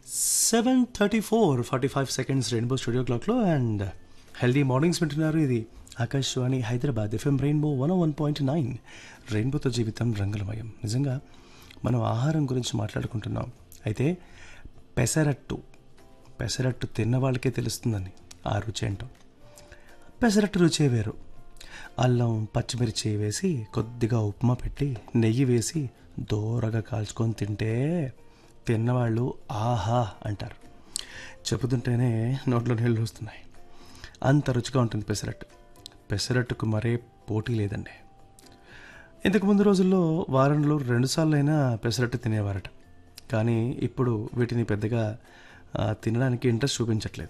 seven thirty four forty five seconds rainbow studio క్లాక్లో and healthy mornings వింటున్నారు ఇది Akashvani Hyderabad FM rainbow one one point nine రెయిన్బోతో జీవితం రంగులమయం నిజంగా మనం ఆహారం గురించి మాట్లాడుకుంటున్నాం అయితే పెసరట్టు పెసరట్టు తిన్న వాళ్ళకే తెలుస్తుందని ఆ రుచి ఏంటో పెసరట్టు రుచే వేరు అల్లం పచ్చిమిర్చి వేసి కొద్దిగా ఉప్మా పెట్టి నెయ్యి వేసి దూరగా కాల్చుకొని తింటే తిన్నవాళ్ళు ఆహా అంటారు చెబుతుంటేనే నోట్లో నీళ్ళు వస్తున్నాయి అంత రుచిగా ఉంటుంది పెసరట్టు పెసరట్టుకు మరే పోటీ లేదండి ఇంతకు ముందు రోజుల్లో వారంలో రెండుసార్లు అయినా పెసరట్టు తినేవారట కానీ ఇప్పుడు వీటిని పెద్దగా ఆ, తినడానికి ఇంట్రెస్ట్ చూపించట్లేదు